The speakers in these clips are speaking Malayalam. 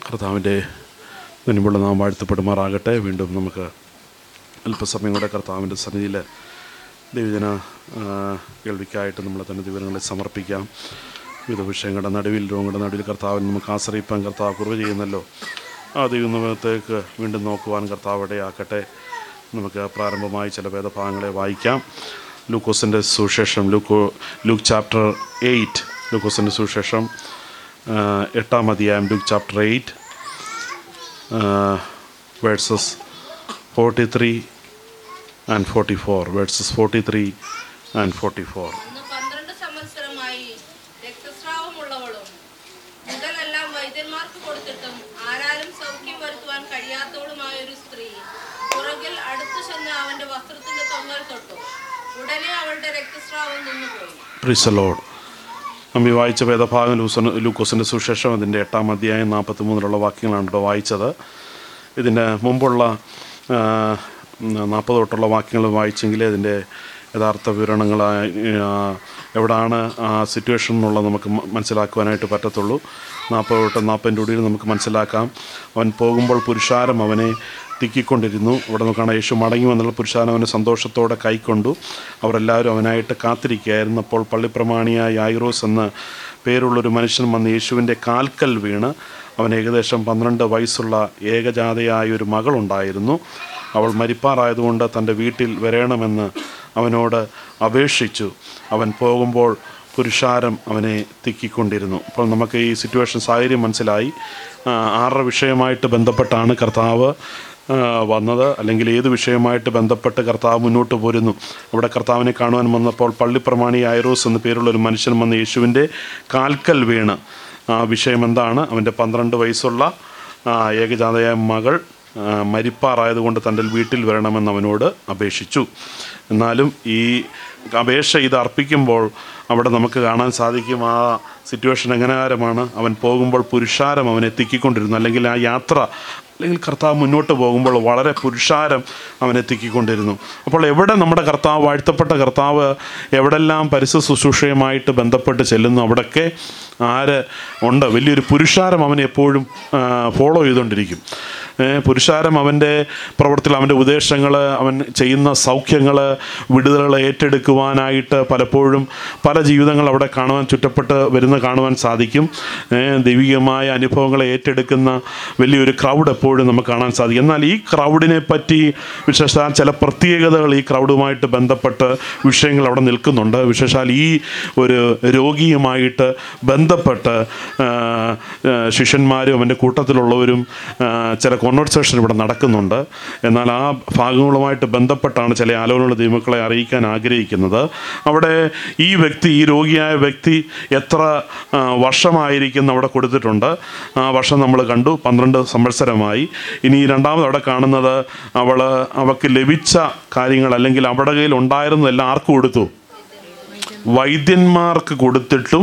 കർത്താവിൻ്റെ മുൻപുള്ള നാം വാഴ്ത്തപ്പെടുമാറാകട്ടെ വീണ്ടും നമുക്ക് അല്പസമയം കൂടെ കർത്താവിൻ്റെ സന്നിധിയിൽ ദൈവജന ആ, കേൾവിക്കായിട്ട് നമ്മൾ തന്നെ വിവരങ്ങളെ സമർപ്പിക്കാം വിവിധ വിഷയങ്ങളുടെ നടുവിൽ രോഗങ്ങളുടെ നടുവിൽ കർത്താവിന് നമുക്ക് ആശ്രയിപ്പാൻ കർത്താവ് കുറവ് ചെയ്യുന്നല്ലോ ആ ദൈവത്തേക്ക് വീണ്ടും നോക്കുവാൻ കർത്താവ് ഇടയാക്കട്ടെ നമുക്ക് പ്രാരംഭമായി ചില വേദഭാഗങ്ങളെ വായിക്കാം ലൂക്കോസിൻ്റെ സുശേഷം ലൂക്കോ ലൂക്ക് ചാപ്റ്റർ എയ്റ്റ് ലൂക്കോസിൻ്റെ സുശേഷം ആ, എട്ടാം അധ്യായം Luke chapter eight verses forty three and forty four verses forty three and forty four ഇന്ന് പന്ത്രണ്ട് സംവത്സരമായി രക്തസ്രാവമുള്ളവളും മുതലെല്ലാം വൈദ്യന്മാർക്ക് കൊടുത്തിട്ടും ആരാലും സൗഖ്യം വരുത്തുവാൻ കഴിയാത്തവളുമായ ഒരു സ്ത്രീ പുറകിൽ അടുത്തു ചെന്ന് അവന്റെ വസ്ത്രത്തിന്റെ തൊങ്ങൽ തൊട്ടു ഉടനെ അവളുടെ രക്തസ്രാവം നിന്നുപോയി പ്രിസലോഡ് നമ്മി വായിച്ച വേദഭാഗം ലൂസൻ ലൂക്കോസിൻ്റെ സുശേഷം അതിൻ്റെ എട്ടാം അധ്യായം നാൽപ്പത്തി മൂന്നിലുള്ള വാക്യങ്ങളാണ് ഇവിടെ വായിച്ചത് ഇതിൻ്റെ മുമ്പുള്ള നാൽപ്പത് തൊട്ടുള്ള വാക്യങ്ങൾ വായിച്ചെങ്കിൽ അതിൻ്റെ യഥാർത്ഥ വിവരണങ്ങൾ എവിടാണ് ആ സിറ്റുവേഷൻ എന്നുള്ളത് നമുക്ക് മ- മനസ്സിലാക്കുവാനായിട്ട് പറ്റത്തുള്ളൂ നാൽപ്പത് തൊട്ട് നാൽപ്പതിൻ്റെ ഉള്ളിൽ നമുക്ക് മനസ്സിലാക്കാം അവൻ പോകുമ്പോൾ പുരുഷാരം അവനെ തിക്കിക്കൊണ്ടിരുന്നു അവിടെ നോക്കുകയാണ് യേശു മടങ്ങി വന്നുള്ള പുരുഷാരം അവനെ സന്തോഷത്തോടെ കൈക്കൊണ്ടു അവരെല്ലാവരും അവനായിട്ട് കാത്തിരിക്കുകയായിരുന്നു അപ്പോൾ പള്ളിപ്രമാണിയായ യായിറോസ് എന്ന പേരുള്ളൊരു മനുഷ്യൻ വന്ന് യേശുവിൻ്റെ കാൽക്കൽ വീണ് അവൻ ഏകദേശം പന്ത്രണ്ട് വയസ്സുള്ള ഏകജാതയായ ഒരു മകളുണ്ടായിരുന്നു അവൾ മരിപ്പാറായതുകൊണ്ട് തൻ്റെ വീട്ടിൽ വരണമെന്ന് അവനോട് അപേക്ഷിച്ചു അവൻ പോകുമ്പോൾ പുരുഷാരം അവനെ തിക്കിക്കൊണ്ടിരുന്നു അപ്പോൾ നമുക്ക് ഈ സിറ്റുവേഷൻ സാഹചര്യം മനസ്സിലായി ആ, ആറര വിഷയമായിട്ട് ബന്ധപ്പെട്ടാണ് കർത്താവ് ആ, വന്നത് അല്ലെങ്കിൽ ഏത് വിഷയമായിട്ട് ബന്ധപ്പെട്ട് കർത്താവ് മുന്നോട്ട് പോരുന്നു അവിടെ കർത്താവിനെ കാണുവാൻ വന്നപ്പോൾ പള്ളിപ്രമാണി ഐറോസ് എന്ന പേരുള്ള ഒരു മനുഷ്യൻ വന്ന് യേശുവിൻ്റെ കാൽക്കൽ വീണ് ആ വിഷയം എന്താണ് അവൻ്റെ പന്ത്രണ്ട് വയസ്സുള്ള ആ, ഏകജാതയായ മകൾ ആ, മരിപ്പാറായതുകൊണ്ട് തൻ്റെ വീട്ടിൽ വരണമെന്ന് അവനോട് അപേക്ഷിച്ചു എന്നാലും ഈ അപേക്ഷ ഇത് അർപ്പിക്കുമ്പോൾ അവിടെ നമുക്ക് കാണാൻ സാധിക്കും ആ സിറ്റുവേഷൻ എങ്ങനെകാരമാണ് അവൻ പോകുമ്പോൾ പുരുഷാരം അവനെ എത്തിക്കൊണ്ടിരുന്നു അല്ലെങ്കിൽ ആ യാത്ര അല്ലെങ്കിൽ കർത്താവ് മുന്നോട്ട് പോകുമ്പോൾ വളരെ പുരുഷാരം അവനെ എത്തിക്കൊണ്ടിരുന്നു അപ്പോൾ എവിടെ നമ്മുടെ കർത്താവ് വാഴ്ത്തപ്പെട്ട കർത്താവ് എവിടെല്ലാം പരിസ്ഥിതി ശുശ്രൂഷയുമായിട്ട് ബന്ധപ്പെട്ട് ചെല്ലുന്നു അവിടെയൊക്കെ ആര് ഉണ്ട് വലിയൊരു പുരുഷാരം അവനെ എപ്പോഴും ഫോളോ ചെയ്തുകൊണ്ടിരിക്കും ഏ, പുരുഷാരം അവൻ്റെ പ്രവർത്തികൾ അവൻ്റെ ഉപദേശങ്ങൾ അവൻ ചെയ്യുന്ന സൗഖ്യങ്ങൾ വിടുതലുകൾ ഏറ്റെടുക്കുവാനായിട്ട് പലപ്പോഴും പല ജീവിതങ്ങൾ അവിടെ കാണുവാൻ ചുറ്റപ്പെട്ട് വരുന്ന കാണുവാൻ സാധിക്കും ഏ, ദൈവികമായ അനുഭവങ്ങളെ ഏറ്റെടുക്കുന്ന വലിയൊരു ക്രൗഡ് എപ്പോഴും നമുക്ക് കാണാൻ സാധിക്കും എന്നാൽ ഈ ക്രൗഡിനെ പറ്റി വിശേഷാൽ ചില പ്രത്യേകതകൾ ഈ ക്രൗഡുമായിട്ട് ബന്ധപ്പെട്ട് വിഷയങ്ങൾ അവിടെ നിൽക്കുന്നുണ്ട് വിശേഷാൽ ഈ ഒരു രോഗിയുമായിട്ട് ബന്ധപ്പെട്ട് ആ, ആ, ശിഷ്യന്മാരും അവൻ്റെ കൂട്ടത്തിലുള്ളവരും ആ, ചില കോൺവെർസേഷൻ ഇവിടെ നടക്കുന്നുണ്ട് എന്നാൽ ആ ഭാഗങ്ങളുമായിട്ട് ബന്ധപ്പെട്ടാണ് ചില ആലോചനകൾ ദൈവമക്കളെ അറിയിക്കാൻ ആഗ്രഹിക്കുന്നത് അവിടെ ഈ വ്യക്തി ഈ രോഗിയായ വ്യക്തി എത്ര ആ, വർഷമായിരിക്കും അവിടെ കൊടുത്തിട്ടുണ്ട് ആ വർഷം നമ്മൾ കണ്ടു പന്ത്രണ്ട് സംവത്സരമായി ഇനി രണ്ടാമത് അവിടെ കാണുന്നത് അവൾ അവൾക്ക് ലഭിച്ച കാര്യങ്ങൾ അല്ലെങ്കിൽ അവിടെ കയ്യിൽ ഉണ്ടായിരുന്നതെല്ലാം ആർക്ക് കൊടുത്തു വൈദ്യന്മാർക്ക് കൊടുത്തിട്ടും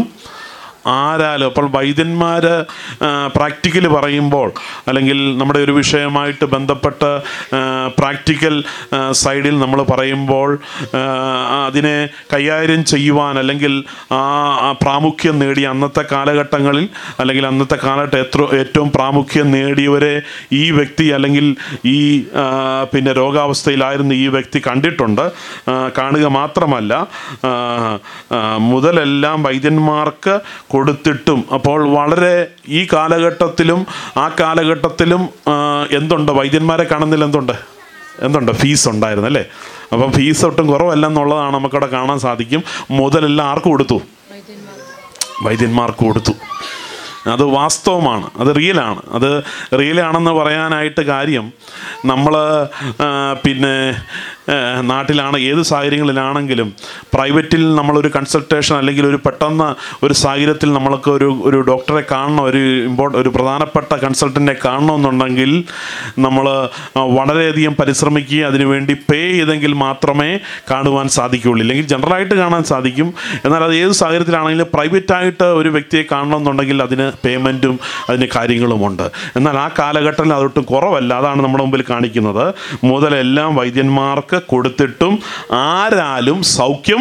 ആരാലും അപ്പോൾ വൈദ്യന്മാർ പ്രാക്ടിക്കൽ പറയുമ്പോൾ അല്ലെങ്കിൽ നമ്മുടെ ഒരു വിഷയമായിട്ട് ബന്ധപ്പെട്ട് പ്രാക്ടിക്കൽ സൈഡിൽ നമ്മൾ പറയുമ്പോൾ ആ, അതിനെ കൈകാര്യം ചെയ്യുവാൻ അല്ലെങ്കിൽ ആ ആ പ്രാമുഖ്യം നേടിയ അന്നത്തെ കാലഘട്ടങ്ങളിൽ അല്ലെങ്കിൽ അന്നത്തെ കാലഘട്ടം എത്ര ഏറ്റവും പ്രാമുഖ്യം നേടിയവരെ ഈ വ്യക്തി അല്ലെങ്കിൽ ഈ ആ, പിന്നെ രോഗാവസ്ഥയിലായിരുന്ന ഈ വ്യക്തി കണ്ടിട്ടുണ്ട് ആ, കാണുക മാത്രമല്ല ആ, ആ, മുതലെല്ലാം വൈദ്യന്മാർക്ക് കൊടുത്തിട്ടും അപ്പോൾ വളരെ ഈ കാലഘട്ടത്തിലും ആ കാലഘട്ടത്തിലും ആ, എന്തുണ്ട് വൈദ്യന്മാരെ കാണുന്നില്ല എന്തുണ്ട് എന്തുണ്ട് ഫീസ് ഉണ്ടായിരുന്നു അല്ലേ അപ്പം ഫീസ് ഒട്ടും കുറവല്ല എന്നുള്ളതാണ് നമുക്കവിടെ കാണാൻ സാധിക്കും മുതലെല്ലാം ആർക്ക് കൊടുത്തു വൈദ്യന്മാർക്ക് കൊടുത്തു അത് വാസ്തവമാണ് അത് റിയലാണ് അത് റിയലാണെന്ന് പറയാനായിട്ട് കാര്യം നമ്മൾ പിന്നെ ആ, നാട്ടിലാണ് ഏത് സാഹചര്യങ്ങളിലാണെങ്കിലും പ്രൈവറ്റിൽ നമ്മളൊരു കൺസൾട്ടേഷൻ അല്ലെങ്കിൽ ഒരു പെട്ടെന്ന് ഒരു സാഹചര്യത്തിൽ നമ്മൾക്ക് ഒരു ഒരു ഡോക്ടറെ കാണണം ഒരു ഇമ്പോർട്ട് ഒരു പ്രധാനപ്പെട്ട കൺസൾട്ടൻറ്റിനെ കാണണമെന്നുണ്ടെങ്കിൽ നമ്മൾ വളരെയധികം പരിശ്രമിക്കുകയും അതിനുവേണ്ടി പേ ചെയ്തെങ്കിൽ മാത്രമേ കാണുവാൻ സാധിക്കുകയുള്ളൂ ഇല്ലെങ്കിൽ ജനറലായിട്ട് കാണാൻ സാധിക്കും എന്നാൽ അത് ഏത് സാഹചര്യത്തിലാണെങ്കിലും പ്രൈവറ്റായിട്ട് ഒരു വ്യക്തിയെ കാണണമെന്നുണ്ടെങ്കിൽ അതിന് പേയ്മെൻറ്റും അതിന് കാര്യങ്ങളുമുണ്ട് എന്നാൽ ആ കാലഘട്ടത്തിൽ അതൊട്ടും കുറവല്ല അതാണ് നമ്മുടെ മുമ്പിൽ കാണിക്കുന്നത് മുതലെല്ലാം വൈദ്യന്മാർക്ക് കൊടുത്തിട്ടും ആരാലും സൗഖ്യം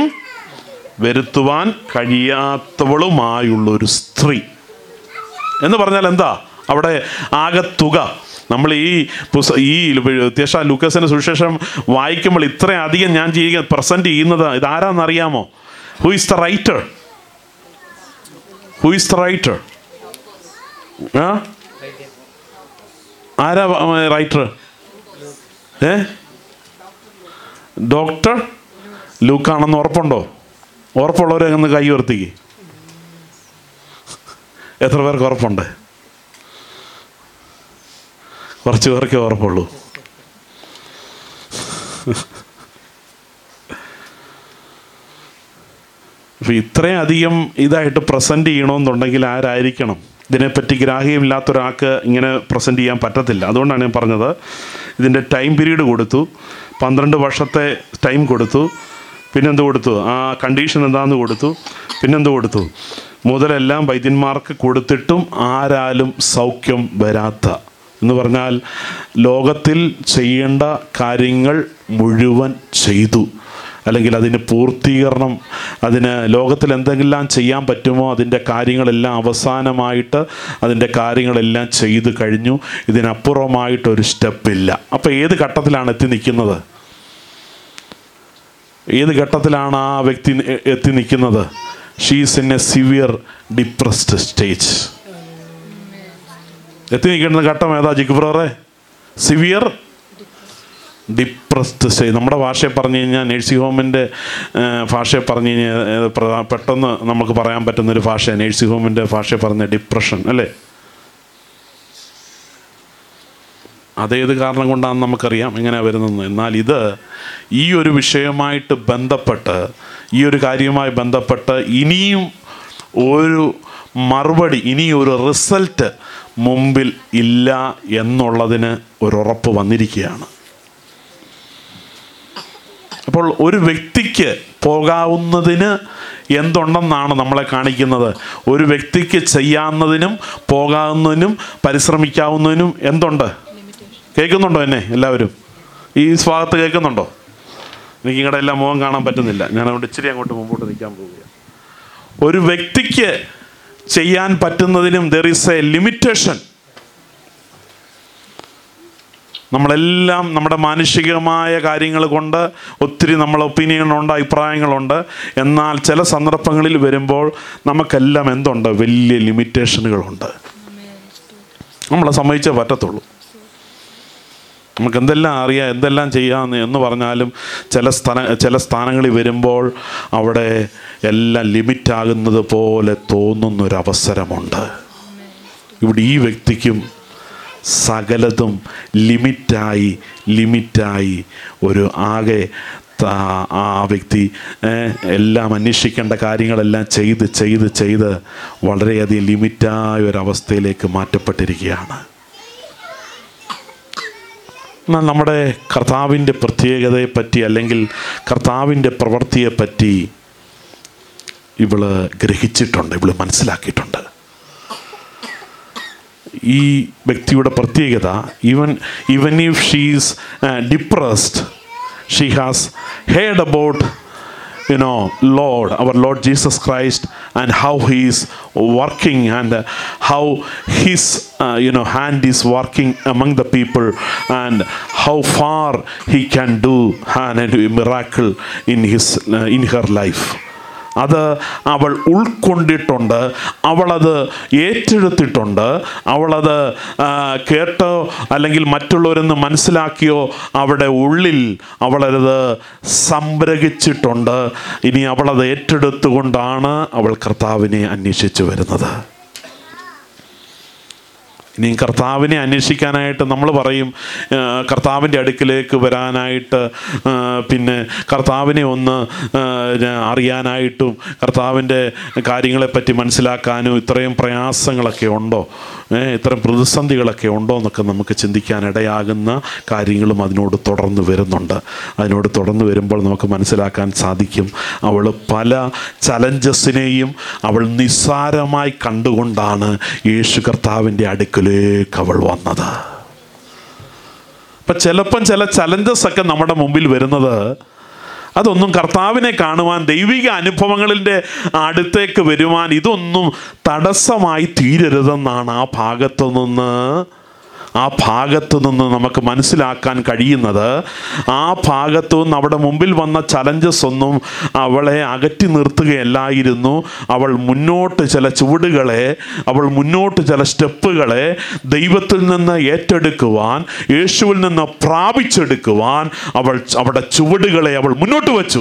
വരുത്തുവാൻ കഴിയാത്തവളുമായുള്ളൊരു സ്ത്രീ എന്ന് പറഞ്ഞാൽ എന്താ അവിടെ ആകെ തുക നമ്മൾ ഈ പുസ്ത ഈ വ്യത്യാസ ലൂക്കസിൻ്റെ സുവിശേഷം വായിക്കുമ്പോൾ ഇത്രയധികം ഞാൻ ചെയ്യുക പ്രസൻറ്റ് ചെയ്യുന്നത് ഇതാരാന്നറിയാമോ who is the writer who is the writer ആ ആരാ റൈറ്റർ ഏ ഡോക്ടർ ലൂക്കാണെന്ന് ഉറപ്പുണ്ടോ ഉറപ്പുള്ളവരെ ഒന്ന് കൈ ഉയർത്തിക്ക് എത്ര പേർക്ക് ഉറപ്പുണ്ട് കുറച്ച് പേർക്കേ ഉറപ്പുള്ളൂ അപ്പം ഇത്രയും അധികം ഇതായിട്ട് പ്രസൻറ്റ് ചെയ്യണമെന്നുണ്ടെങ്കിൽ ആരായിരിക്കണം ഇതിനെപ്പറ്റി ഗ്രാഹ്യമില്ലാത്ത ഒരാൾക്ക് ഇങ്ങനെ പ്രസൻറ്റ് ചെയ്യാൻ പറ്റത്തില്ല അതുകൊണ്ടാണ് ഞാൻ പറഞ്ഞത് ഇതിൻ്റെ ടൈം പീരീഡ് കൊടുത്തു പന്ത്രണ്ട് വർഷത്തെ ടൈം കൊടുത്തു പിന്നെന്ത് കൊടുത്തു ആ കണ്ടീഷൻ എന്താണെന്ന് കൊടുത്തു പിന്നെന്ത് കൊടുത്തു മുതലെല്ലാം വൈദ്യന്മാർക്ക് കൊടുത്തിട്ടും ആരാലും സൗഖ്യം വരാത്ത എന്ന് പറഞ്ഞാൽ ലോകത്തിൽ ചെയ്യേണ്ട കാര്യങ്ങൾ മുഴുവൻ ചെയ്തു അല്ലെങ്കിൽ അതിന് പൂർത്തീകരണം അതിന് ലോകത്തിൽ എന്തെല്ലാം ചെയ്യാൻ പറ്റുമോ അതിൻ്റെ കാര്യങ്ങളെല്ലാം അവസാനമായിട്ട് അതിൻ്റെ കാര്യങ്ങളെല്ലാം ചെയ്തു കഴിഞ്ഞു ഇതിനപ്പുറമായിട്ടൊരു സ്റ്റെപ്പില്ല അപ്പോൾ ഏത് ഘട്ടത്തിലാണ് എത്തി നിൽക്കുന്നത് ഏത് ഘട്ടത്തിലാണ് ആ വ്യക്തി എ- എത്തി നിൽക്കുന്നത് she's in a severe depressed stage എത്തി നിൽക്കുന്ന ഘട്ടം ഏതാ ജിഗ്ബ്രോറെ സിവിയർ ഡിപ്രസ്ഡ് സ്റ്റേജ് നമ്മുടെ ഭാഷയിൽ പറഞ്ഞു കഴിഞ്ഞാൽ നേഴ്സിംഗ് ഹോമിൻ്റെ ഭാഷയിൽ പറഞ്ഞു കഴിഞ്ഞാൽ ഏഹ്, പ്രധാ- പെട്ടെന്ന് നമുക്ക് പറയാൻ പറ്റുന്നൊരു ഭാഷ നേഴ്സിംഗ് ഹോമിൻ്റെ ഭാഷയിൽ പറഞ്ഞ ഡിപ്രഷൻ അല്ലേ അതേത് കാരണം കൊണ്ടാണെന്ന് നമുക്കറിയാം എങ്ങനെ വരുന്നത് എന്നാൽ ഇത് ഈ ഒരു വിഷയമായിട്ട് ബന്ധപ്പെട്ട് ഈ ഒരു കാര്യവുമായി ബന്ധപ്പെട്ട് ഇനിയും ഒരു മറുപടി ഇനി ഒരു റിസൾട്ട് മുമ്പിൽ ഇല്ല എന്നുള്ളതിന് ഒരു ഉറപ്പ് വന്നിരിക്കുകയാണ് അപ്പോൾ ഒരു വ്യക്തിക്ക് പോകാവുന്നതിന് എന്തുണ്ടെന്നാണ് നമ്മളെ കാണിക്കുന്നത് ഒരു വ്യക്തിക്ക് ചെയ്യാവുന്നതിനും പോകാവുന്നതിനും പരിശ്രമിക്കാവുന്നതിനും എന്തുണ്ട് കേൾക്കുന്നുണ്ടോ എന്നെ എല്ലാവരും ഈ ഭാഗത്ത് കേൾക്കുന്നുണ്ടോ എനിക്ക് നിങ്ങളുടെ എല്ലാം മുഖം കാണാൻ പറ്റുന്നില്ല ഞാൻ അതുകൊണ്ട് ഇച്ചിരി അങ്ങോട്ട് മുമ്പോട്ട് നിൽക്കാൻ പോവുകയാണ് ഒരു വ്യക്തിക്ക് ചെയ്യാൻ പറ്റുന്നതിനും ദർ ഈസ് എ ലിമിറ്റേഷൻ നമ്മളെല്ലാം നമ്മുടെ മാനുഷികമായ കാര്യങ്ങൾ കൊണ്ട് ഒത്തിരി നമ്മൾ ഒപ്പീനിയനുണ്ട് അഭിപ്രായങ്ങളുണ്ട് എന്നാൽ ചില സന്ദർഭങ്ങളിൽ വരുമ്പോൾ നമുക്കെല്ലാം എന്തുണ്ട് വലിയ ലിമിറ്റേഷനുകളുണ്ട് നമ്മളെ സമ്മതിച്ചേ പറ്റത്തുള്ളൂ നമുക്ക് എന്തെല്ലാം അറിയാം എന്തെല്ലാം ചെയ്യാമെന്ന് എന്ന് പറഞ്ഞാലും ചില സ്ഥാന ചില സ്ഥാനങ്ങളിൽ വരുമ്പോൾ അവിടെ എല്ലാം ലിമിറ്റാകുന്നത് പോലെ തോന്നുന്നൊരവസരമുണ്ട് ഇവിടെ ഈ വ്യക്തിക്കും സകലതും ലിമിറ്റായി ലിമിറ്റായി ഒരു ആകെ ത- ആ വ്യക്തി ഏ, എല്ലാം അന്വേഷിക്കേണ്ട കാര്യങ്ങളെല്ലാം ചെയ്ത് ചെയ്ത് ചെയ്ത് വളരെയധികം ലിമിറ്റായ ഒരവസ്ഥയിലേക്ക് മാറ്റപ്പെട്ടിരിക്കുകയാണ് എന്നാൽ നമ്മുടെ കർത്താവിൻ്റെ പ്രത്യേകതയെപ്പറ്റി അല്ലെങ്കിൽ കർത്താവിൻ്റെ പ്രവൃത്തിയെപ്പറ്റി ഇവള് ഗ്രഹിച്ചിട്ടുണ്ട് ഇവള് മനസ്സിലാക്കിയിട്ടുണ്ട് ഈ വ്യക്തിയുടെ പ്രത്യേകത even even if she's depressed she has heard about you know lord our lord jesus christ and how he is working and uh, how his uh, you know hand is working among the people and how far he can do and a miracle in his uh, in her life അത് അവൾ ഉൾക്കൊണ്ടിട്ടുണ്ട് അവളത് ഏറ്റെടുത്തിട്ടുണ്ട് അവളത് ആ, കേട്ടോ അല്ലെങ്കിൽ മറ്റുള്ളവരെന്ന് മനസ്സിലാക്കിയോ അവിടെ ഉള്ളിൽ അവളത് സംരക്ഷിച്ചിട്ടുണ്ട് ഇനി അവളത് ഏറ്റെടുത്തുകൊണ്ടാണ് അവൾ കർത്താവിനെ അന്വേഷിച്ചു വരുന്നത് ഇനി കർത്താവിനെ അന്വേഷിക്കാനായിട്ട് നമ്മൾ പറയും ആ, കർത്താവിൻ്റെ അടുക്കിലേക്ക് വരാനായിട്ട് ആ, പിന്നെ കർത്താവിനെ ഒന്ന് ആ, ര- അറിയാനായിട്ടും കർത്താവിൻ്റെ കാര്യങ്ങളെപ്പറ്റി മനസ്സിലാക്കാനും ഇത്രയും പ്രയാസങ്ങളൊക്കെ ഉണ്ടോ ഏ, ഇത്രയും പ്രതിസന്ധികളൊക്കെ ഉണ്ടോ എന്നൊക്കെ നമുക്ക് ചിന്തിക്കാൻ ഇടയാകുന്ന കാര്യങ്ങളും അതിനോട് തുടർന്ന് വരുന്നുണ്ട് അതിനോട് തുടർന്ന് വരുമ്പോൾ നമുക്ക് മനസ്സിലാക്കാൻ സാധിക്കും അവൾ പല ചലഞ്ചസിനെയും അവൾ നിസ്സാരമായി കണ്ടുകൊണ്ടാണ് യേശു കർത്താവിൻ്റെ അടുക്കലേക്ക് അവൾ വന്നത് അപ്പം ചിലപ്പം ചില ചലഞ്ചസ് ഒക്കെ നമ്മുടെ മുമ്പിൽ വരുന്നത് അതൊന്നും കർത്താവിനെ കാണുവാൻ ദൈവിക അനുഭവങ്ങളിൻ്റെ അടുത്തേക്ക് വരുവാൻ ഇതൊന്നും തടസ്സമായി തീരരുതെന്നാണ് ആ ഭാഗത്തു നിന്ന് ആ ഭാഗത്തു നിന്ന് നമുക്ക് മനസ്സിലാക്കാൻ കഴിയുന്നത് ആ ഭാഗത്തു നിന്ന് അവിടെ മുമ്പിൽ വന്ന ചലഞ്ചസ് ഒന്നും അവളെ അകറ്റി നിർത്തുകയല്ലായിരുന്നു അവൾ മുന്നോട്ട് ചില ചുവടുകളെ അവൾ മുന്നോട്ട് ചില സ്റ്റെപ്പുകളെ ദൈവത്തിൽ നിന്ന് ഏറ്റെടുക്കുവാൻ യേശുവിൽ നിന്ന് പ്രാപിച്ചെടുക്കുവാൻ അവൾ അവിടെ ചുവടുകളെ അവൾ മുന്നോട്ട് വച്ചു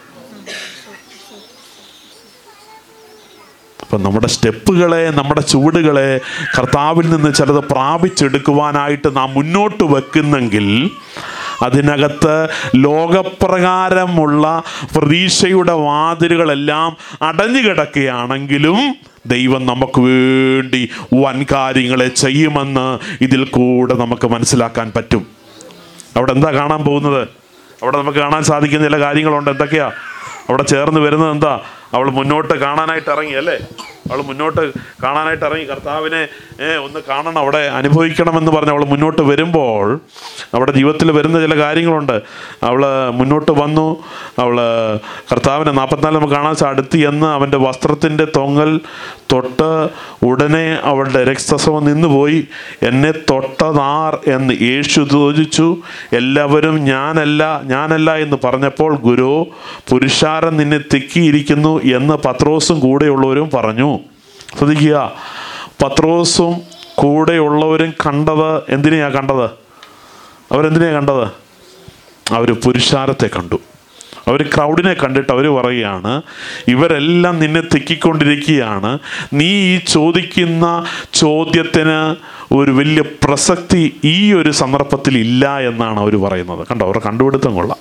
അപ്പം നമ്മുടെ സ്റ്റെപ്പുകളെ നമ്മുടെ ചുവടുകളെ കർത്താവിൽ നിന്ന് ചിലത് പ്രാപിച്ചെടുക്കുവാനായിട്ട് നാം മുന്നോട്ട് വെക്കുന്നെങ്കിൽ അതിനകത്ത് ലോകപ്രകാരമുള്ള പ്രതീക്ഷയുടെ വാതിലുകളെല്ലാം അടഞ്ഞു കിടക്കുകയാണെങ്കിലും ദൈവം നമുക്ക് വേണ്ടി വൻ കാര്യങ്ങളെ ചെയ്യുമെന്ന് ഇതിൽ കൂടെ നമുക്ക് മനസ്സിലാക്കാൻ പറ്റും അവിടെ എന്താ കാണാൻ പോകുന്നത് അവിടെ നമുക്ക് കാണാൻ സാധിക്കുന്ന ചില കാര്യങ്ങളുണ്ട് എന്തൊക്കെയാ അവിടെ ചേർന്ന് വരുന്നത് എന്താ അവൾ മുന്നോട്ട് കാണാനായിട്ട് ഇറങ്ങി അല്ലേ അവൾ മുന്നോട്ട് കാണാനായിട്ട് ഇറങ്ങി കർത്താവിനെ ഏ, ഒന്ന് കാണണം അവിടെ അനുഭവിക്കണമെന്ന് പറഞ്ഞ് അവൾ മുന്നോട്ട് വരുമ്പോൾ അവിടെ ജീവിതത്തിൽ വരുന്ന ചില കാര്യങ്ങളുണ്ട് അവൾ മുന്നോട്ട് വന്നു അവൾ കർത്താവിനെ നാൽപ്പത്തിനാല് നമുക്ക് കാണാൻ സാ- അടുത്ത് എന്ന് അവൻ്റെ വസ്ത്രത്തിൻ്റെ തൊങ്ങൽ തൊട്ട് ഉടനെ അവളുടെ രക്തസ്രവം നിന്നുപോയി എന്നെ തൊട്ടതാർ എന്ന് യേശു ചോദിച്ചു എല്ലാവരും ഞാനല്ല ഞാനല്ല എന്ന് പറഞ്ഞപ്പോൾ ഗുരു പുരുഷാരം നിന്നെ തിക്കിയിരിക്കുന്നു എന്ന് പത്രോസും കൂടെയുള്ളവരും പറഞ്ഞു ശ്രദ്ധിക്കുക പത്രോസും കൂടെയുള്ളവരും കണ്ടത് എന്തിനെയാ കണ്ടത് അവരെന്തിനെയാ കണ്ടത് അവർ പുരുഷാരത്തെ കണ്ടു അവർ ക്രൗഡിനെ കണ്ടിട്ട് അവർ പറയുകയാണ് ഇവരെല്ലാം നിന്നെ തെക്കിക്കൊണ്ടിരിക്കുകയാണ് നീ ഈ ചോദിക്കുന്ന ചോദ്യത്തിന് ഒരു വലിയ പ്രസക്തി ഈ ഒരു സന്ദർഭത്തിൽ ഇല്ല എന്നാണ് അവർ പറയുന്നത് കണ്ടോ അവരുടെ കണ്ടുപിടുത്തം കൊള്ളാം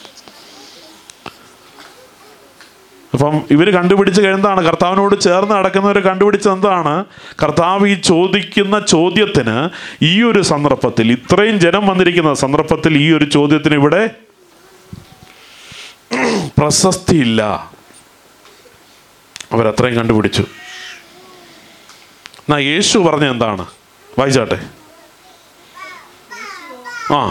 അപ്പം ഇവർ കണ്ടുപിടിച്ച് കഴിഞ്ഞതാണ് കർത്താവിനോട് ചേർന്ന് നടക്കുന്നവർ കണ്ടുപിടിച്ചത് എന്താണ് കർത്താവ് ഈ ചോദിക്കുന്ന ചോദ്യത്തിന് ഈ ഒരു സന്ദർഭത്തിൽ ഇത്രയും ജനം വന്നിരിക്കുന്ന സന്ദർഭത്തിൽ ഈ ഒരു ചോദ്യത്തിന് ഇവിടെ പ്രശസ്തിയില്ല അവരത്രയും കണ്ടുപിടിച്ചു എന്നാ യേശു പറഞ്ഞ എന്താണ് വായിച്ചാട്ടെ ആ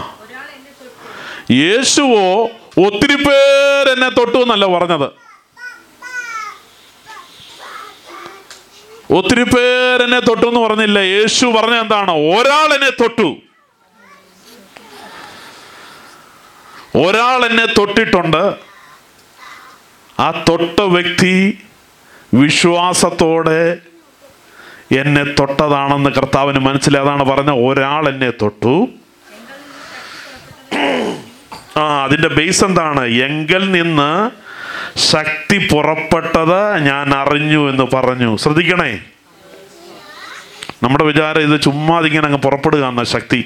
യേശുവോ ഒത്തിരി പേർ എന്നെ തൊട്ടു എന്നല്ല പറഞ്ഞത് ഒത്തിരി പേർ എന്നെ തൊട്ടു എന്ന് പറഞ്ഞില്ല യേശു പറഞ്ഞ എന്താണ് ഒരാൾ എന്നെ തൊട്ടു ഒരാൾ എന്നെ തൊട്ടിട്ടുണ്ട് ആ തൊട്ട വ്യക്തി വിശ്വാസത്തോടെ എന്നെ തൊട്ടതാണെന്ന് കർത്താവിന് മനസ്സിലായി അതാണ് പറഞ്ഞ ഒരാൾ എന്നെ തൊട്ടു ആ അതിന്റെ ബേസ് എന്താണ് എങ്കിൽ നിന്ന് ശക്തി പുറപ്പെട്ടത് ഞാൻ അറിഞ്ഞു എന്ന് പറഞ്ഞു ശ്രദ്ധിക്കണേ നമ്മുടെ വിചാരം ഇത് ചുമ്മാ ഇങ്ങനെ അങ്ങ് പുറപ്പെടുക എന്ന ശക്തി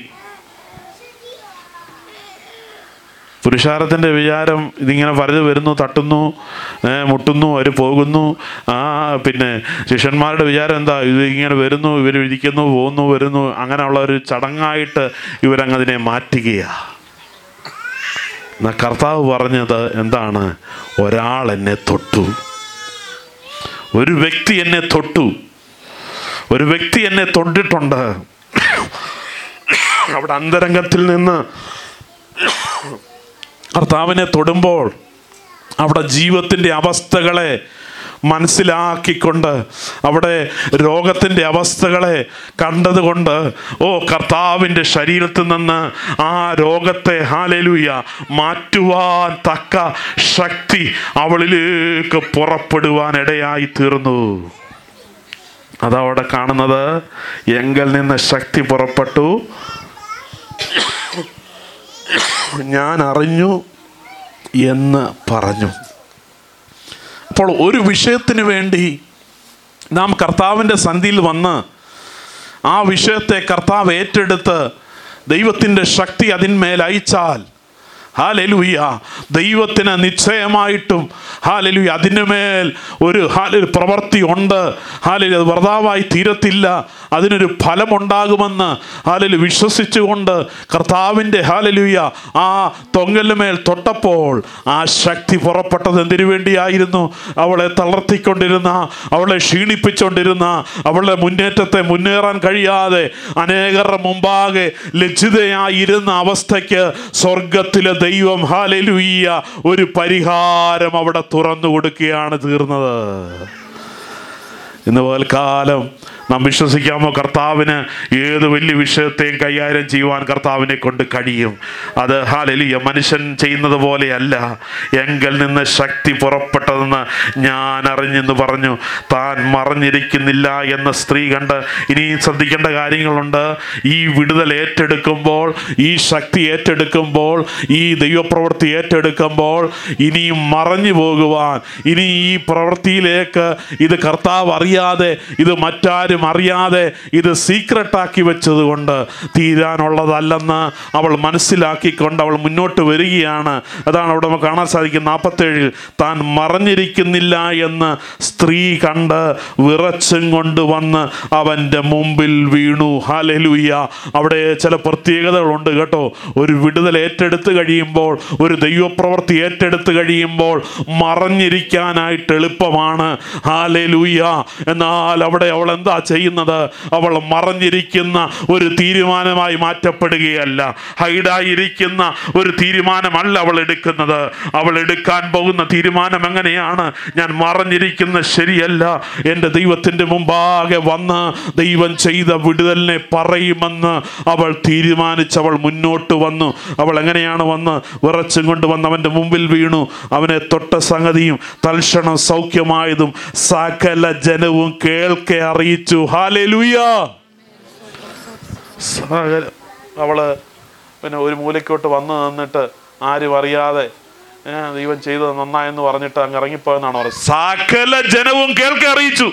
പുരുഷാരത്തിൻ്റെ വിചാരം ഇതിങ്ങനെ വലുത് വരുന്നു തട്ടുന്നു ഏ, മുട്ടുന്നു അവർ പോകുന്നു ആ പിന്നെ ശിഷ്യന്മാരുടെ വിചാരം എന്താ ഇത് ഇങ്ങനെ വരുന്നു ഇവർ ഇരിക്കുന്നു പോകുന്നു വരുന്നു അങ്ങനെയുള്ള ഒരു ചടങ്ങായിട്ട് ഇവരങ്ങതിനെ മാറ്റുകയാണ് എന്നാ കർത്താവ് പറഞ്ഞത് എന്താണ് ഒരാൾ എന്നെ തൊട്ടു ഒരു വ്യക്തി എന്നെ തൊട്ടു ഒരു വ്യക്തി എന്നെ തൊട്ടിട്ടുണ്ട് അവിടെ അന്തരംഗത്തിൽ നിന്ന് കർത്താവിനെ തൊടുമ്പോൾ അവിടെ ജീവിതത്തിൻ്റെ അവസ്ഥകളെ മനസ്സിലാക്കിക്കൊണ്ട് അവിടെ രോഗത്തിൻ്റെ അവസ്ഥകളെ കണ്ടതുകൊണ്ട് ഓ കർത്താവിൻ്റെ ശരീരത്തിൽ നിന്ന് ആ രോഗത്തെ ഹാലലൂയ മാറ്റുവാൻ തക്ക ശക്തി അവളിലേക്ക് പുറപ്പെടുവാൻ ഇടയായി തീർന്നു അതവിടെ കാണുന്നത് എങ്കിൽ നിന്ന് ശക്തി പുറപ്പെട്ടു ഞാൻ അറിഞ്ഞു എന്ന് പറഞ്ഞു അപ്പോൾ ഒരു വിഷയത്തിന് വേണ്ടി നാം കർത്താവിൻ്റെ സന്ധിയിൽ വന്ന് ആ വിഷയത്തെ കർത്താവ് ഏറ്റെടുത്ത് ദൈവത്തിൻ്റെ ശക്തി അതിന്മേൽ അയച്ചാൽ ഹാലലുയ്യ ദൈവത്തിന് നിശ്ചയമായിട്ടും ഹാലലുയ്യ അതിൻ്റെ മേൽ ഒരു ഹാലൊരു പ്രവൃത്തി ഉണ്ട് ഹാലലു അത് വ്രതാവായി തീരത്തില്ല അതിനൊരു ഫലമുണ്ടാകുമെന്ന് ഹാലലു വിശ്വസിച്ചുകൊണ്ട് കർത്താവിൻ്റെ ഹാലലുയ്യ ആ തൊങ്ങലിന്മേൽ തൊട്ടപ്പോൾ ആ ശക്തി പുറപ്പെട്ടത് എന്തിനു വേണ്ടിയായിരുന്നു അവളെ തളർത്തിക്കൊണ്ടിരുന്ന അവളെ ക്ഷീണിപ്പിച്ചുകൊണ്ടിരുന്ന അവളുടെ മുന്നേറ്റത്തെ മുന്നേറാൻ കഴിയാതെ അനേകരുടെ മുമ്പാകെ ലജ്ജിതയായിരുന്ന അവസ്ഥയ്ക്ക് സ്വർഗത്തിലെ ദൈവം ഹാലലുയ്യ ഒരു പരിഹാരം അവിടെ തുറന്നു കൊടുക്കുകയാണ് തീർന്നത് ഇന്ന് പകൽക്കാലം നാം വിശ്വസിക്കാമോ കർത്താവിന് ഏത് വലിയ വിഷയത്തെയും കൈകാര്യം ചെയ്യുവാൻ കർത്താവിനെ കൊണ്ട് കഴിയും അത് ഹാലലിയ മനുഷ്യൻ ചെയ്യുന്നത് പോലെയല്ല എങ്കിൽ നിന്ന് ശക്തി പുറപ്പെട്ടതെന്ന് ഞാൻ അറിഞ്ഞെന്ന് പറഞ്ഞു താൻ മറഞ്ഞിരിക്കുന്നില്ല എന്ന സ്ത്രീ കണ്ട് ഇനിയും ശ്രദ്ധിക്കേണ്ട കാര്യങ്ങളുണ്ട് ഈ വിടുതൽ ഏറ്റെടുക്കുമ്പോൾ ഈ ശക്തി ഏറ്റെടുക്കുമ്പോൾ ഈ ദൈവപ്രവൃത്തി ഏറ്റെടുക്കുമ്പോൾ ഇനിയും മറഞ്ഞു പോകുവാൻ ഇനി ഈ പ്രവൃത്തിയിലേക്ക് ഇത് കർത്താവ് അറിയാതെ ഇത് മറ്റാരും അറിയാതെ ഇത് സീക്രട്ടാക്കി വെച്ചത് കൊണ്ട് തീരാനുള്ളതല്ലെന്ന് അവൾ മനസ്സിലാക്കിക്കൊണ്ട് അവൾ മുന്നോട്ട് വരികയാണ് അതാണ് അവിടെ നമുക്ക് കാണാൻ സാധിക്കും നാൽപ്പത്തേഴിൽ താൻ മറഞ്ഞിരിക്കുന്നില്ല എന്ന് സ്ത്രീ കണ്ട് വിറച്ചും കൊണ്ട് വന്ന് അവൻ്റെ മുമ്പിൽ വീണു ഹാലലുയ്യ അവിടെ ചില പ്രത്യേകതകളുണ്ട് കേട്ടോ ഒരു വിടുതൽ ഏറ്റെടുത്ത് കഴിയുമ്പോൾ ഒരു ദൈവപ്രവൃത്തി ഏറ്റെടുത്ത് കഴിയുമ്പോൾ മറഞ്ഞിരിക്കാനായിട്ട് എളുപ്പമാണ് ഹാലലുയ്യ എന്നാൽ അവിടെ അവൾ എന്താ ചെയ്യുന്നത് അവൾ മറഞ്ഞിരിക്കുന്ന ഒരു തീരുമാനമായി മാറ്റപ്പെടുകയല്ല ഹൈഡായിരിക്കുന്ന ഒരു തീരുമാനമല്ല അവൾ എടുക്കുന്നത് അവൾ എടുക്കാൻ പോകുന്ന തീരുമാനം എങ്ങനെയാണ് ഞാൻ മറഞ്ഞിരിക്കുന്ന ശരിയല്ല എൻ്റെ ദൈവത്തിൻ്റെ മുമ്പാകെ വന്ന് ദൈവം ചെയ്ത വിടുതലിനെ പറയുമെന്ന് അവൾ തീരുമാനിച്ച് അവൾ മുന്നോട്ട് വന്നു അവൾ എങ്ങനെയാണ് വന്ന് വിറച്ചും കൊണ്ട് വന്ന് അവൻ്റെ മുമ്പിൽ വീണു അവനെ തൊട്ട സംഗതിയും തൽക്ഷണം സൗഖ്യമായതും സകല ജനവും കേൾക്കെ അറിയിച്ചു ഹാലലുയ സകല അവള് പിന്നെ ഒരു മൂലയ്ക്കോട്ട് വന്ന് നിന്നിട്ട് ആരും അറിയാതെ ഏ, ദൈവം ചെയ്തത് നന്നായെന്ന് പറഞ്ഞിട്ട് അങ്ങ് ഇറങ്ങിപ്പോയെന്നാണ് പറയുന്നത് സകല ജനവും കേൾക്കെ അറിയിച്ചു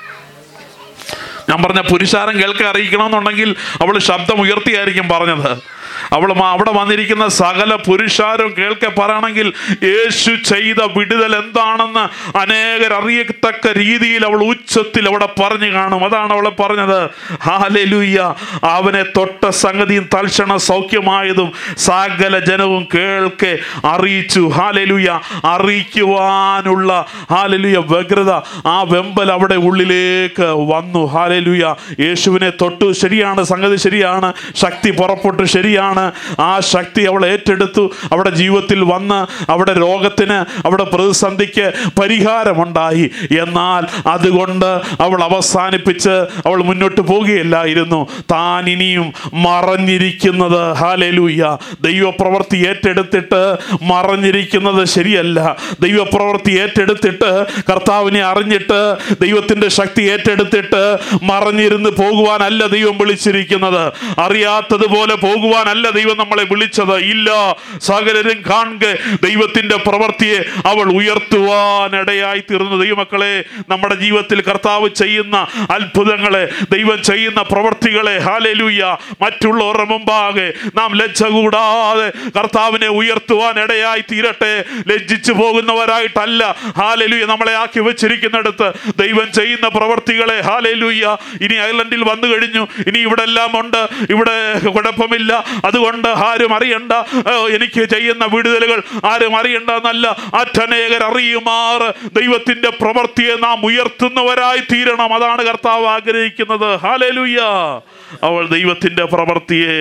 ഞാൻ പറഞ്ഞ പുരുഷാരം കേൾക്കെ അറിയിക്കണമെന്നുണ്ടെങ്കിൽ അവൾ ശബ്ദം ഉയർത്തിയായിരിക്കും പറഞ്ഞത് അവൾ മ- അവിടെ വന്നിരിക്കുന്ന സകല പുരുഷാരും കേൾക്കെ പറയണമെങ്കിൽ യേശു ചെയ്ത വിടുതൽ എന്താണെന്ന് അനേകർ അറിയത്തക്ക രീതിയിൽ അവൾ ഉച്ചത്തിൽ അവിടെ പറഞ്ഞു കാണും അതാണ് അവളെ പറഞ്ഞത് ഹാലലുയ്യ അവനെ തൊട്ട സംഗതിയും തൽക്ഷണ സൗഖ്യമായതും സകല ജനവും കേൾക്കെ അറിയിച്ചു ഹാലലുയ്യ അറിയിക്കുവാനുള്ള ഹാലലുയ വ്യഗ്രത ആ വെമ്പൽ അവിടെ ഉള്ളിലേക്ക് വന്നു ഹാലലുയ യേശുവിനെ തൊട്ടു ശരിയാണ് സംഗതി ശരിയാണ് ശക്തി പുറപ്പെട്ടു ശരിയാണ് ആ ശക്തി അവൾ ഏറ്റെടുത്തു അവിടെ ജീവിതത്തിൽ വന്ന് അവിടെ രോഗത്തിന് അവിടെ പ്രതിസന്ധിക്ക് പരിഹാരമുണ്ടായി എന്നാൽ അതുകൊണ്ട് അവൾ അവസാനിപ്പിച്ച് അവൾ മുന്നോട്ട് പോവുകയില്ലായിരുന്നു താൻ ഇനിയും മറഞ്ഞിരിക്കുന്നത് ഹാലലൂയ ദൈവപ്രവൃത്തി ഏറ്റെടുത്തിട്ട് മറഞ്ഞിരിക്കുന്നത് ശരിയല്ല ദൈവപ്രവൃത്തി ഏറ്റെടുത്തിട്ട് കർത്താവിനെ അറിഞ്ഞിട്ട് ദൈവത്തിൻ്റെ ശക്തി ഏറ്റെടുത്തിട്ട് മറഞ്ഞിരുന്ന് പോകുവാനല്ല ദൈവം വിളിച്ചിരിക്കുന്നത് അറിയാത്തതുപോലെ പോകുവാനല്ല ദൈവം നമ്മളെ വിളിച്ചത് ഇല്ല സകലരും കാണുക ദൈവത്തിൻ്റെ പ്രവൃത്തിയെ അവൾ ഉയർത്തുവാനിടയായി തീർന്നു ദൈവമക്കളെ നമ്മുടെ ജീവിതത്തിൽ കർത്താവ് ചെയ്യുന്ന അത്ഭുതങ്ങളെ ദൈവം ചെയ്യുന്ന പ്രവൃത്തികളെ ഹാലലൂയ മറ്റുള്ളവരുടെ മുമ്പാകെ നാം ലജ്ജ കൂടാതെ കർത്താവിനെ ഉയർത്തുവാൻ ഇടയായി തീരട്ടെ ലജ്ജിച്ചു പോകുന്നവരായിട്ടല്ല ഹാലലൂയ നമ്മളെ ആക്കി വെച്ചിരിക്കുന്നിടത്ത് ദൈവം ചെയ്യുന്ന പ്രവർത്തികളെ ഹാലലൂയ ഇനി അയർലൻഡിൽ വന്നു കഴിഞ്ഞു ഇനി ഇവിടെ എല്ലാം ഉണ്ട് ഇവിടെ കുഴപ്പമില്ല അതുകൊണ്ട് ആരും അറിയണ്ട ഏ, എനിക്ക് ചെയ്യുന്ന വിടുതലുകൾ ആരും അറിയണ്ട എന്നല്ല അറ്റനേകർ അറിയുമാറ് ദൈവത്തിന്റെ പ്രവൃത്തിയെ നാം ഉയർത്തുന്നവരായി തീരണം അതാണ് കർത്താവ് ആഗ്രഹിക്കുന്നത് ഹാലലൂയ അവൾ ദൈവത്തിന്റെ പ്രവൃത്തിയെ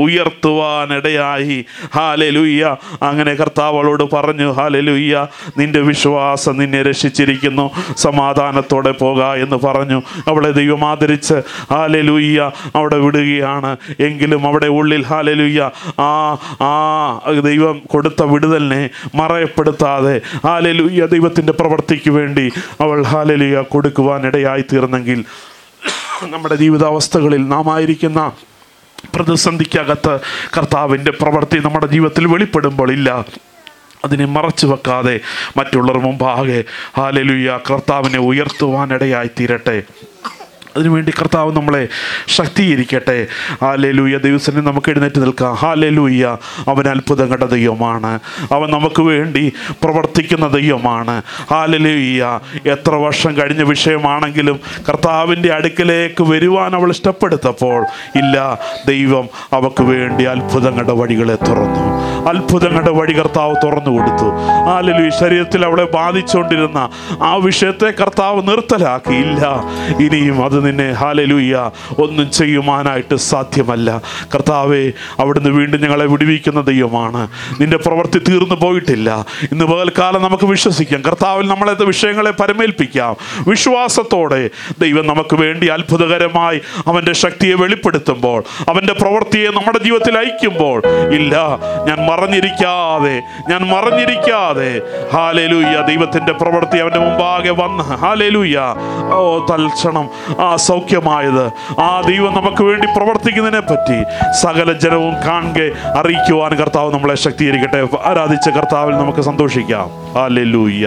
ഉയർത്തുവാനിടയായി ഹാലലൂയ്യ അങ്ങനെ കർത്താവ് അവളോട് പറഞ്ഞു ഹാലലൂയ്യ നിന്റെ വിശ്വാസം നിന്നെ രക്ഷിച്ചിരിക്കുന്നു സമാധാനത്തോടെ പോക എന്ന് പറഞ്ഞു അവളെ ദൈവം ആദരിച്ച് ഹാലലൂയ്യ അവിടെ വിടുകയാണ് എങ്കിലും അവിടെ ഉള്ളിൽ ഹാലലൂയ്യ ആ ആ ദൈവം കൊടുത്ത വിടുതലിനെ മറയപ്പെടുത്താതെ ഹാലലൂയ്യ ദൈവത്തിൻ്റെ പ്രവൃത്തിക്ക് വേണ്ടി അവൾ ഹാലലൂയ്യ കൊടുക്കുവാൻ ഇടയായി തീർന്നെങ്കിൽ നമ്മുടെ ജീവിതാവസ്ഥകളിൽ നാം ആയിരിക്കുന്ന പ്രതിസന്ധിക്കകത്ത് കർത്താവിൻ്റെ പ്രവൃത്തി നമ്മുടെ ജീവിതത്തിൽ വെളിപ്പെടുമ്പോൾ ഇല്ല അതിനെ മറച്ചു വെക്കാതെ മറ്റുള്ളവർ മുമ്പാകെ ഹാലലുയ്യ കർത്താവിനെ ഉയർത്തുവാനിടയായി തീരട്ടെ അതിനുവേണ്ടി കർത്താവ് നമ്മളെ ശക്തീകരിക്കട്ടെ ഹാലലൂയ ദിവസം നമുക്ക് എഴുന്നേറ്റ് നിൽക്കാം ഹാലലൂയ അവൻ അത്ഭുതം കണ്ട ദൈവമാണ് അവൻ നമുക്ക് വേണ്ടി പ്രവർത്തിക്കുന്ന ദൈവമാണ് ഹാലലൂയ എത്ര വർഷം കഴിഞ്ഞ വിഷയമാണെങ്കിലും കർത്താവിൻ്റെ അടുക്കലേക്ക് വരുവാൻ അവൾ ഇഷ്ടപ്പെടുത്തപ്പോൾ ഇല്ല ദൈവം അവൾക്ക് വേണ്ടി അത്ഭുതങ്ങളുടെ വഴികളെ തുറന്നു അത്ഭുതങ്ങളുടെ വഴി കർത്താവ് തുറന്നു കൊടുത്തു ഹാലലൂയ ശരീരത്തിൽ അവളെ ബാധിച്ചുകൊണ്ടിരുന്ന ആ വിഷയത്തെ കർത്താവ് നിർത്തലാക്കിയില്ല ഇനിയും അത് നിന്നെ ഹാലലൂയ ഒന്നും ചെയ്യുവാനായിട്ട് സാധ്യമല്ല കർത്താവെ അവിടുന്ന് വീണ്ടും ഞങ്ങളെ വിടുവിക്കുന്ന ദൈവമാണ് നിന്റെ പ്രവൃത്തി തീർന്നു പോയിട്ടില്ല ഇന്ന് പകൽക്കാലം നമുക്ക് വിശ്വസിക്കാം കർത്താവിൽ നമ്മളെ വിഷയങ്ങളെ പരമേൽപ്പിക്കാം വിശ്വാസത്തോടെ ദൈവം നമുക്ക് വേണ്ടി അത്ഭുതകരമായി അവൻ്റെ ശക്തിയെ വെളിപ്പെടുത്തുമ്പോൾ അവൻ്റെ പ്രവൃത്തിയെ നമ്മുടെ ജീവിതത്തിൽ അയക്കുമ്പോൾ ഇല്ല ഞാൻ മറഞ്ഞിരിക്കാതെ ഞാൻ മറഞ്ഞിരിക്കാതെ ഹാലേലൂയ ദൈവത്തിൻ്റെ പ്രവൃത്തി അവൻ്റെ മുമ്പാകെ വന്ന് ഹാലേലൂയ ഓ തൽക്ഷണം ആ സൗഖ്യമായത് ആ ദൈവം നമുക്ക് വേണ്ടി പ്രവർത്തിക്കുന്നതിനെ പറ്റി സകല ജനവും കാണുക അറിയിക്കുവാൻ കർത്താവ് നമ്മളെ ശക്തീകരിക്കട്ടെ ആരാധിച്ച കർത്താവിൽ നമുക്ക് സന്തോഷിക്കാം ഹാലേലൂയ